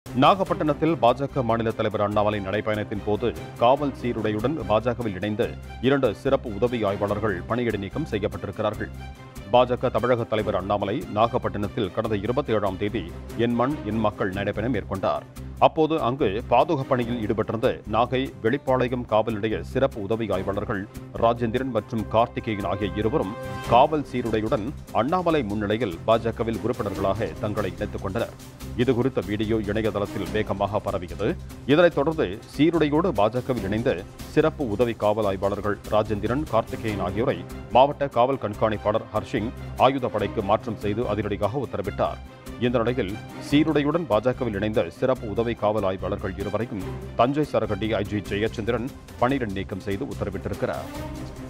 நாகப்பட்டினத்தில் பாஜக மாநில தலைவர் அண்ணாமலை நடைப்பயணத்தின் போது காவல் சீருடையுடன் பாஜகவில் இணைந்த இரண்டு சிறப்பு உதவி ஆய்வாளர்கள் பணியிடை நீக்கம் செய்யப்பட்டிருக்கிறார்கள் பாஜக தமிழக தலைவர் அண்ணாமலை நாகப்பட்டினத்தில் கடந்த இருபத்தி ஏழாம் தேதி என் மண் என் மக்கள் நடைபயணம் மேற்கொண்டார் அப்போது அங்கு பாதுகாப்பு பணியில் ஈடுபட்டிருந்த நாகை வெளிப்பாளையம் காவல் நிலைய சிறப்பு உதவி ஆய்வாளர்கள் ராஜேந்திரன் மற்றும் கார்த்திகேயன் ஆகிய இருவரும் காவல் சீருடையுடன் அண்ணாமலை முன்னிலையில் பாஜகவில் உறுப்பினர்களாக தங்களை இணைத்துக் கொண்டனர் இதுகுறித்த வீடியோ இணையதளத்தில் வேகமாக பரவியது இதனைத் தொடர்ந்து சீருடையோடு பாஜகவில் இணைந்த சிறப்பு உதவி காவல் ஆய்வாளர்கள் ராஜேந்திரன் கார்த்திகேயன் ஆகியோரை மாவட்ட காவல் கண்காணிப்பாளர் ஹர்ஷிங் ஆயுதப்படைக்கு மாற்றம் செய்து அதிரடியாக உத்தரவிட்டார் இந்த நிலையில் சீருடையுடன் பாஜகவில் இணைந்த சிறப்பு உதவி காவல் ஆய்வாளர்கள் இருவரையும் தஞ்சை சரகண்டி ஐஜி ஜெயச்சந்திரன் பணியிட நீக்கம் செய்து உத்தரவிட்டிருக்கிறார்